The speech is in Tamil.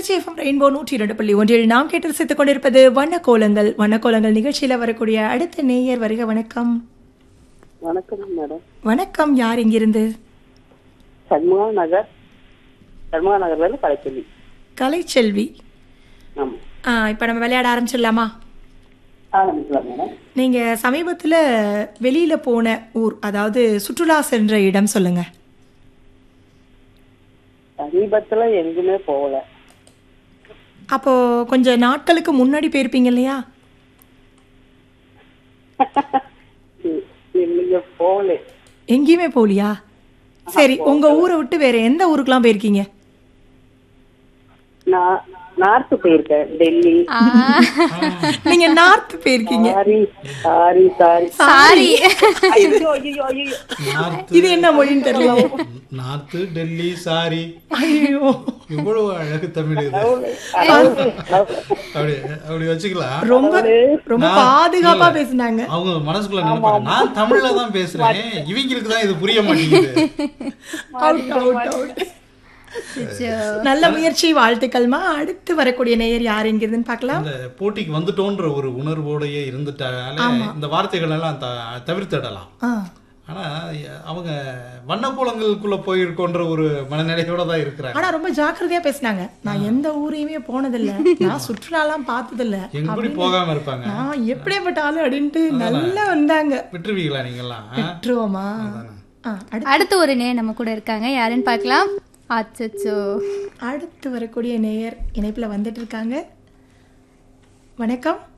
திருச்சி எஃப்எம் ரெயின்போ நூற்றி இரண்டு புள்ளி ஒன்றில் நாம் கேட்டு ரசித்துக் கொண்டிருப்பது வண்ணக்கோலங்கள் வண்ணக்கோலங்கள் நிகழ்ச்சியில் வரக்கூடிய அடுத்த நேயர் வருக வணக்கம் வணக்கம் மேடம் வணக்கம் யார் இங்கிருந்து சண்முகா நகர் சண்முகா நகர்ல இருந்து கலைச்சொல்லி கலைச்செல்வி ஆமா ஆ இப்போ நம்ம விளையாட ஆரம்பிச்சிடலாமா ஆரம்பிக்கலாம் மேடம் நீங்கள் சமீபத்தில் வெளியில் போன ஊர் அதாவது சுற்றுலா சென்ற இடம் சொல்லுங்க சமீபத்துல எங்குமே போகல அப்போ கொஞ்சம் நாட்களுக்கு முன்னாடி போயிருப்பீங்க இல்லையா எ- எங்கேயுமே போகல எங்கேயுமே போகலையா சரி உங்க ஊரை விட்டு வேற எந்த ஊருக்குலாம் போயிருக்கீங்க நான் நார்த்து போயிருக்கேன் டெல்லி நீங்க நார்த் போயிருக்கீங்க சாரி சாரி சாரி சாரி ஐயோ ஐயோ ஐயோ நார்த்து இது என்ன மொழின்னு தெரியல நார்த்து டெல்லி சாரி ஐயோ இவ்வளவு அழகு தமிழ் இது அப்படி அப்படி வச்சுக்கலாம் ரொம்ப ரொம்ப நான் பாதுகாப்பா இல்ல. பேசுனாங்க அவங்க மனசுக்குள்ள நினைப்பாங்க நான் தமிழ்ல தான் பேசுறேன் இவங்களுக்கு தான் இது புரிய மாட்டேங்குது Out, out, out. நல்ல முயற்சி வாழ்த்துக்கள்மா அடுத்து வரக்கூடிய நேயர் யார் எங்கிருந்துன்னு பார்க்கலாம் இந்த போட்டிக்கு வந்துட்டோன்ற ஒரு உணர்வோடயே இருந்துட்டாலே இந்த வார்த்தைகள் எல்லாம் த- தவிர்த்திடலாம் ஆ, ஆனா அவங்க வண்ணக்கோலங்களுக்குள்ள போயிருக்கோன்ற ஒரு மனநிலையோட தான் இருக்கிறாங்க ஆனா ரொம்ப ஜாக்கிரதையா பேசுனாங்க நான் எந்த ஊரையுமே போனதில்ல நான் சுற்றுலாலாம் பார்த்ததில்ல எப்படி போகாம இருப்பாங்க நான் எப்படியாப்பட்ட ஆளு அப்படின்ட்டு நல்லா வந்தாங்க விட்டுருவீங்களா நீங்கெல்லாம் ஆ? விட்டுருவோமா ஆ, அடுத்து அடுத்து ஒரு நே நம்ம கூட இருக்காங்க யாருன்னு பார்க்கலாம் அச்சச்சோ அடுத்து வரக்கூடிய நேயர் இணைப்புல வந்துட்டு இருக்காங்க வணக்கம்